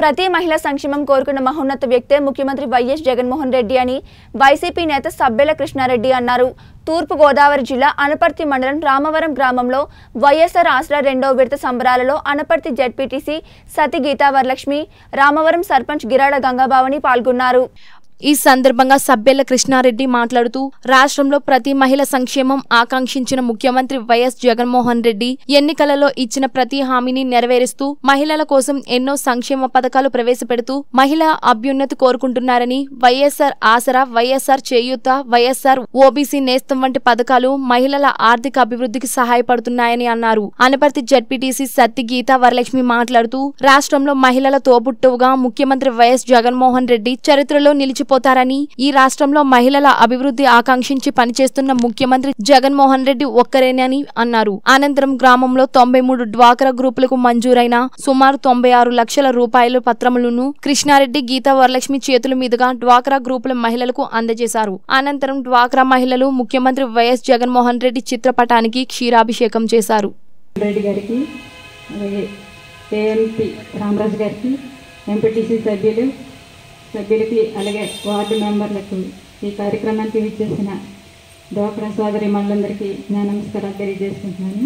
ప్రతి మహిళా సంక్షేమం కోరుకున్న మహోన్నత వ్యక్తే ముఖ్యమంత్రి వైఎస్ జగన్మోహన్ రెడ్డి అని వైసీపీ నేత సబ్బెల కృష్ణారెడ్డి అన్నారు తూర్పు గోదావరి జిల్లా అనపర్తి మండలం రామవరం గ్రామంలో వైఎస్ఆర్ ఆసరా రెండవ విడత సంబరాలలో అనపర్తి జడ్పీటీసీ సతి గీతా వరలక్ష్మి రామవరం సర్పంచ్ గిరాడ గంగాభావని పాల్గొన్నారు ఈ సందర్భంగా సబ్బెల్ల కృష్ణారెడ్డి మాట్లాడుతూ రాష్ట్రంలో ప్రతి మహిళ సంక్షేమం ఆకాంక్షించిన ముఖ్యమంత్రి వైఎస్ జగన్మోహన్ రెడ్డి ఎన్నికలలో ఇచ్చిన ప్రతి హామీని నెరవేరుస్తూ మహిళల కోసం ఎన్నో సంక్షేమ పథకాలు ప్రవేశపెడుతూ మహిళా అభ్యున్నతి కోరుకుంటున్నారని వైఎస్ఆర్ ఆసరా వైఎస్ఆర్ చేయూత వైఎస్ఆర్ ఓబీసీ నేస్తం వంటి పథకాలు మహిళల ఆర్థిక అభివృద్ధికి సహాయపడుతున్నాయని అన్నారు అనపర్తి జడ్పీటీసీ సత్తి గీతా వరలక్ష్మి మాట్లాడుతూ రాష్ట్రంలో మహిళల తోబుట్టువుగా ముఖ్యమంత్రి వైఎస్ జగన్మోహన్ రెడ్డి చరిత్రలో నిలిచిపోతారని ఈ రాష్ట్రంలో మహిళల అభివృద్ధి ఆకాంక్షించి పనిచేస్తున్న ముఖ్యమంత్రి జగన్మోహన్ రెడ్డి ఒక్కరేనని అన్నారు అనంతరం గ్రామంలో తొంభై మూడు డ్వాక్రా గ్రూపులకు మంజూరైన సుమారు తొంభై ఆరు లక్షల రూపాయల పత్రములను కృష్ణారెడ్డి గీతా వరలక్ష్మి చేతుల మీదుగా డ్వాక్రా గ్రూపుల మహిళలకు అందజేశారు అనంతరం డ్వాక్రా మహిళలు ముఖ్యమంత్రి వైఎస్ జగన్మోహన్ రెడ్డి చిత్రపటానికి క్షీరాభిషేకం చేశారు రెడ్డి గారికి అలాగే ఏఎంపీ రామరాజు గారికి ఎంపీటీసీ సభ్యులు సభ్యులకి అలాగే వార్డు మెంబర్లకు ఈ కార్యక్రమానికి విచ్చేసిన డోక్రా సోదరి మళ్ళందరికీ నా నమస్కారాలు తెలియజేసుకుంటున్నాను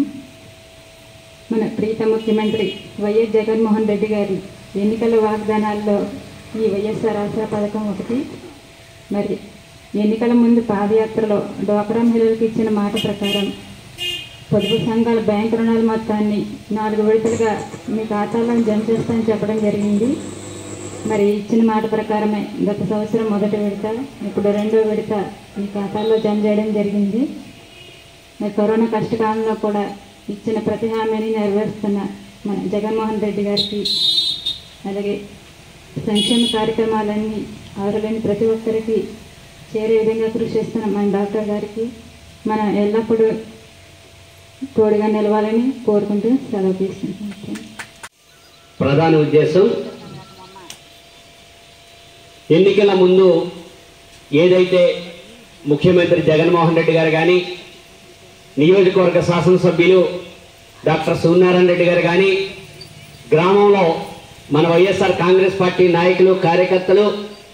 మన ప్రీత ముఖ్యమంత్రి వైఎస్ జగన్మోహన్ రెడ్డి గారి ఎన్నికల వాగ్దానాల్లో ఈ వైఎస్ఆర్ ఆసరా పథకం ఒకటి మరి ఎన్నికల ముందు పాదయాత్రలో డోక్రా మహిళలకు ఇచ్చిన మాట ప్రకారం పొదుపు సంఘాల బ్యాంకు రుణాల మొత్తాన్ని నాలుగు విడతలుగా మీ ఖాతాలో జమ చేస్తామని చెప్పడం జరిగింది మరి ఇచ్చిన మాట ప్రకారమే గత సంవత్సరం మొదటి విడత ఇప్పుడు రెండో విడత మీ ఖాతాల్లో జమ చేయడం జరిగింది మరి కరోనా కష్టకాలంలో కూడా ఇచ్చిన ప్రతి హామీని నెరవేరుస్తున్న మన జగన్మోహన్ రెడ్డి గారికి అలాగే సంక్షేమ కార్యక్రమాలన్నీ అవరలేని ప్రతి ఒక్కరికి చేరే విధంగా కృషి చేస్తున్న మన డాక్టర్ గారికి మనం ఎల్లప్పుడూ తోడుగా నిలవాలని కోరుకుంటూ సెలవు తీసుకుంటున్నాను ప్రధాన ఉద్దేశం ఎన్నికల ముందు ఏదైతే ముఖ్యమంత్రి జగన్మోహన్ రెడ్డి గారు కానీ నియోజకవర్గ శాసనసభ్యులు డాక్టర్ సూర్యనారాయణ రెడ్డి గారు కానీ గ్రామంలో మన వైఎస్ఆర్ కాంగ్రెస్ పార్టీ నాయకులు కార్యకర్తలు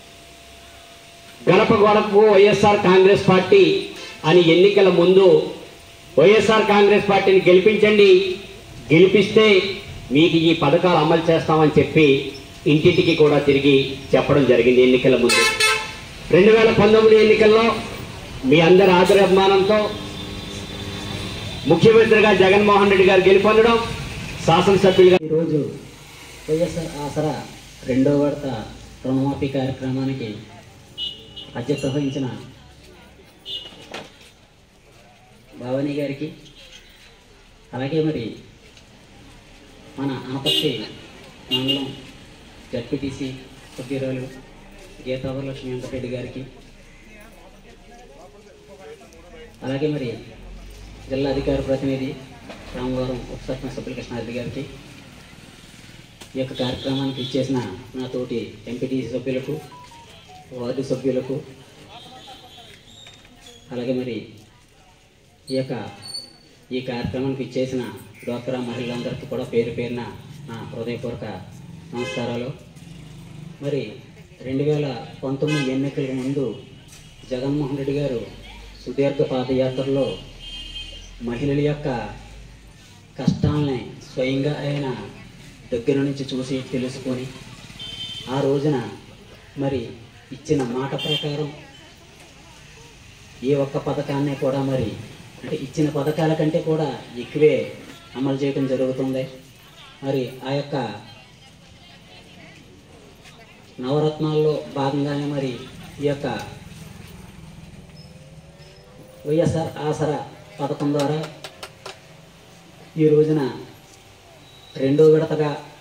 గడప గడపకు వైఎస్ఆర్ కాంగ్రెస్ పార్టీ అని ఎన్నికల ముందు వైఎస్ఆర్ కాంగ్రెస్ పార్టీని గెలిపించండి గెలిపిస్తే మీకు ఈ పథకాలు అమలు చేస్తామని చెప్పి ఇంటింటికి కూడా తిరిగి చెప్పడం జరిగింది ఎన్నికల ముందు రెండు వేల పంతొమ్మిది ఎన్నికల్లో మీ అందరి ఆదరాభిమానంతో ముఖ్యమంత్రిగా జగన్మోహన్ రెడ్డి గారు గెలుపొందడం శాసనసభ్యులుగా ఈరోజు వైఎస్ఆర్ ఆసరా రెండో విడత రుణమాఫీ కార్యక్రమానికి అధ్యక్షత వహించిన భవానీ గారికి అలాగే మరి మన అనపర్తి మండలం జడ్పీటీసీ సభ్యురాలు గీతావరలక్ష్మి వెంకటరెడ్డి గారికి అలాగే మరి జిల్లా అధికార ప్రతినిధి రామవరం ఉప సర్పంచ్ సభ్యులు కృష్ణారెడ్డి గారికి ఈ యొక్క కార్యక్రమానికి ఇచ్చేసిన నా తోటి ఎంపీటీసీ సభ్యులకు వార్డు సభ్యులకు అలాగే మరి ఈ యొక్క ఈ కార్యక్రమానికి ఇచ్చేసిన డ్వాక్రా మహిళలందరికీ కూడా పేరు పేరున నా హృదయపూర్వక నమస్కారాలు మరి రెండు వేల పంతొమ్మిది ఎన్నికల ముందు జగన్మోహన్ రెడ్డి గారు సుదీర్ఘ పాదయాత్రలో మహిళల యొక్క కష్టాలని స్వయంగా ఆయన దగ్గర నుంచి చూసి తెలుసుకొని ఆ రోజున మరి ఇచ్చిన మాట ప్రకారం ఏ ఒక్క పథకాన్ని కూడా మరి అంటే ఇచ్చిన పథకాల కంటే కూడా ఎక్కువే అమలు చేయడం జరుగుతుంది మరి ఆ యొక్క నవరత్నాల్లో భాగంగానే మరి ఈ యొక్క వైఎస్ఆర్ ఆసరా పథకం ద్వారా ఈ రోజున రెండో విడతగా